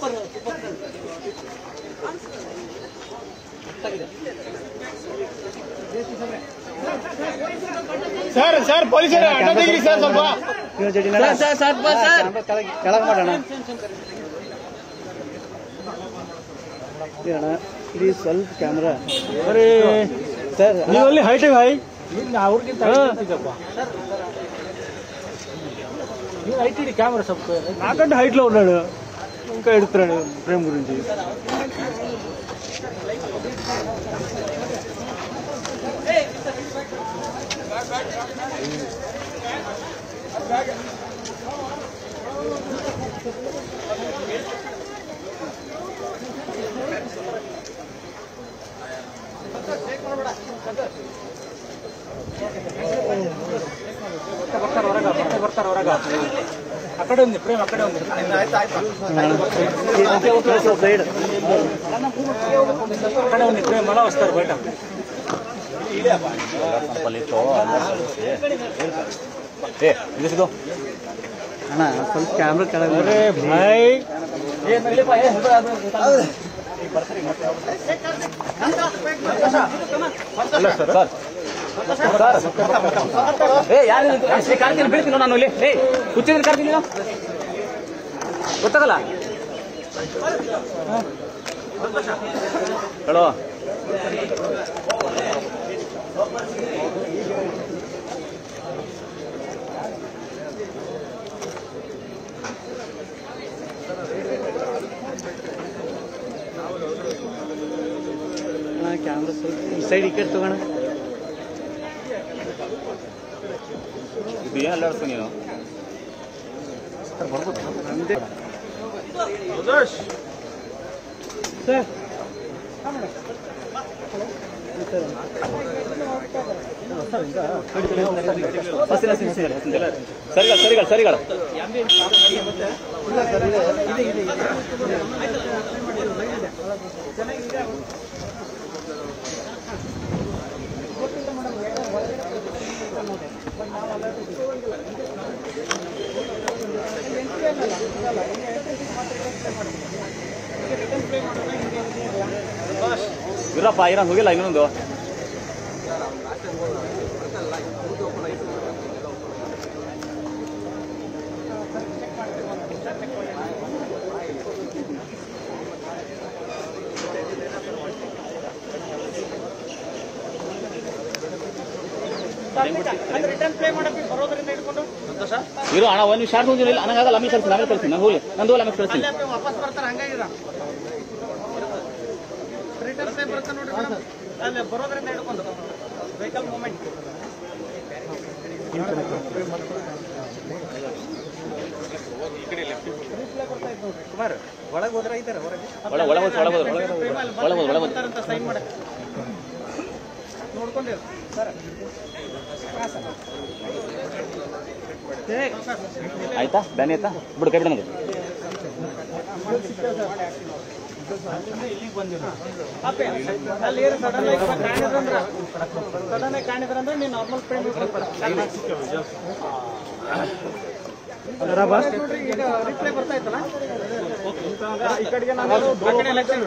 sir sir ಪೊಲೀಸರು ಅಡ್ಡ ತೆಗೀರಿ ಸರ್ ಸ್ವಲ್ಪ ಸರ್ ಸರ್ ಸರ್ ಕೆಳಗೆ ಮಾಡೋಣ ಅಣ್ಣ ಪ್ಲೀಸ್ ಸ್ವಲ್ಪ ಕ್ಯಾಮ್ರಾ ಅರೆ ಸರ್ ನೀವು ಅಲ್ಲಿ ಹೈಟ್ ಹೈ ಅವ್ರಿಗಿಂತ ನೀವು ಹೈಟ್ ಇಡಿ ಕ್ಯಾಮ್ರಾ ಸ್ವಲ್ಪ నాకంటే హైట్ లో ఉన్నాడు ఇంకా ఎడుతున్నాడు ప్రేమ్ గురించి ಬರ್ತಾರೆ ಹೊರಗ ಮತ್ತೆ ಬರ್ತಾರೆ ಹೊರಗ ಆ ಕಡೆ ఉంది ಪ್ರೇಮ್ ಆ ಕಡೆ ఉంది సైడ్ ఆ కಡೆ ఉంది ప్రేమ్ అలా వస్తారు బయట ಅಣ್ಣ ಸ್ವಲ್ಪ ಕ್ಯಾಮ್ರಾ ಕೆಳಗೆ ಅರೆ ಭಾಯ್ ಅಲ್ಲ ಸರ್ ಏ ಯಾರು ಕಾರ್ತೀನಿ ಬೀಳ್ತೀನಿ ನಾನು ಇಲ್ಲಿ ಏ ಹುಚ್ಚಿದ್ರೆ ಕಾರ್ತೀನಿ ನಾನು ಗೊತ್ತಾಗಲ್ಲ ಹೇಳೋ ಅಣ್ಣ ಕ್ಯಾಮ್ರಾ ಸ್ವಲ್ಪ ಈ ಸೈಡ್ ಈ ಕಡೆ ತಗೋಣ ಇದು ಏನು ಅಲ್ಲಾಡ್ಸು ನೀನು ನಮ್ದೇ ಸರಿಗಳ ಸರಿಗಳ ಸರಿಗಳ ಇರಪ್ಪ ಇರ ಹೋಗಿಲ್ಲ ಇನ್ನೊಂದು ಇರು ಅಣ್ಣ ಒಂದು ಶಾರ್ಟ್ ಹೋಗಿಲ್ಲ ನನಗಾಗಲ್ಲ ಆಮೇಲೆ ಕಳ್ಸಿ ಆಮೇಲೆ ಕಳ್ಸಿ ನಾನು ಹೋಗಿ ನಂದು ಹೋಗಿ ಆಮೇಲೆ ಕಳ್ಸಿ ವಾಪಸ್ ಬರ್ತಾರೆ ಹಂಗಾಗಿರ ರಿಟರ್ನ್ ಟೈಮ್ ಬರುತ್ತೆ ನೋಡ್ರಿ ಮೇಡಮ್ ಅಲ್ಲಿ ಬರೋದ್ರಿಂದ ಹಿಡ್ಕೊಂಡು ವೆಹಿಕಲ್ ಮೂವ್ಮೆಂಟ್ ಕುಮಾರ್ ಒಳಗೆ ಹೋದ್ರೆ ಐತಾರೆ ಹೊರಗೆ ಒಳಗೆ ಒಳಗೆ ಹೋಗಿ ಒಳಗೆ ಹೋಗಿ ಒಳಗೆ ಹೋಗಿ ಒಳಗೆ ಹೋಗಿ ಒಳಗೆ ಹೋಗಿ ಅಂತ ಸೈನ್ ಮಾಡಕ್ಕೆ ನೋಡ್ಕೊಂಡಿರು ಸರ್ ಆಯ್ತಾ ಬ್ಯಾನಿ ಆಯ್ತಾ ಬಿಡು ಕೈ ಬಿಡ ನನಗೆ ಅಪ್ಪೆ ಅಲ್ಲಿ ಏನು ಸಡನ್ ಆಗಿ ಕಾಣಿದ್ರಂದ್ರ ಸಡನ್ ಆಗಿ ಕಾಣಿದ್ರಂದ್ರೆ ನೀನು ನಾರ್ಮಲ್ ಫ್ರೇಮ್ ನೋಡ್ರಿ ಈಗ ರಿಪ್ಲೈ ಬರ್ತಾ ಇತ್ತಲ್ಲ ಈ ಕಡೆಗೆ ನಾನು ಆ ಕಡೆ ಎಲೆಕ್ಷನ್